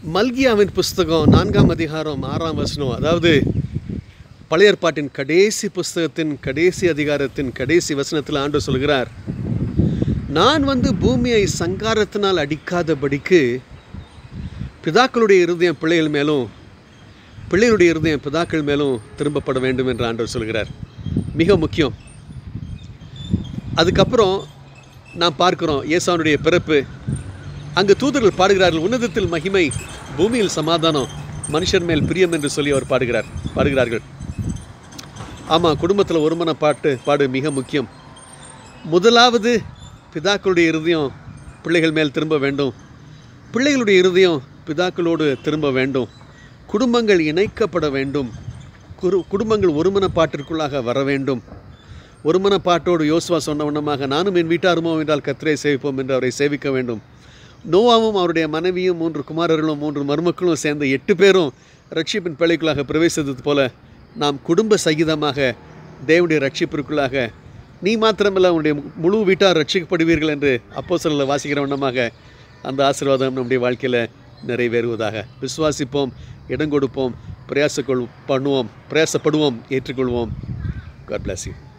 மல்கியாவின் புஸ்தகம் நான்காம் அதிகாரம் ஆறாம் வசனம் அதாவது பழைய ஏற்பாட்டின் கடைசி புஸ்தகத்தின் கடைசி அதிகாரத்தின் கடைசி வசனத்தில் ஆண்டு சொல்கிறார் நான் வந்து பூமியை சங்காரத்தினால் அடிக்காதபடிக்கு பிதாக்களுடைய இருதயம் பிள்ளைகள் மேலும் பிள்ளைகளுடைய இருதயம் பிதாக்கள் மேலும் திரும்பப்பட வேண்டும் என்று ஆண்டவர் சொல்கிறார் மிக முக்கியம் அதுக்கப்புறம் நாம் பார்க்கிறோம் இயேசுவனுடைய பிறப்பு அங்கு தூதர்கள் பாடுகிறார்கள் உன்னதத்தில் மகிமை பூமியில் சமாதானம் மனுஷர் மேல் பிரியம் என்று சொல்லி அவர் பாடுகிறார் பாடுகிறார்கள் ஆமாம் குடும்பத்தில் ஒருமன பாட்டு பாடு மிக முக்கியம் முதலாவது பிதாக்களுடைய இருதயம் பிள்ளைகள் மேல் திரும்ப வேண்டும் பிள்ளைகளுடைய இருதயம் பிதாக்களோடு திரும்ப வேண்டும் குடும்பங்கள் இணைக்கப்பட வேண்டும் குரு குடும்பங்கள் ஒருமனப்பாட்டிற்குள்ளாக வர வேண்டும் ஒருமனப்பாட்டோடு யோசுவா சொன்ன வண்ணமாக நானும் என் வீட்டாருமோ என்றால் கத்திரை சேவிப்போம் என்று அவரை சேவிக்க வேண்டும் நோவாவும் அவருடைய மனைவியும் மூன்று குமாரர்களும் மூன்று மருமக்களும் சேர்ந்த எட்டு பேரும் ரட்சிப்பின் பிள்ளைக்குள்ளாக பிரவேசித்தது போல நாம் குடும்ப சகிதமாக தேவனுடைய ரட்சிப்பிற்குள்ளாக நீ மாத்திரமல்ல உன்னுடைய முழு வீட்டார் ரட்சிக்கப்படுவீர்கள் என்று அப்போ சொல்ல வாசிக்கிற வண்ணமாக அந்த ஆசீர்வாதம் நம்முடைய வாழ்க்கையில் நிறைவேறுவதாக விசுவாசிப்போம் இடம் கொடுப்போம் பிரயாசக்கொள் பண்ணுவோம் பிரயாசப்படுவோம் ஏற்றுக்கொள்வோம் காட் bless you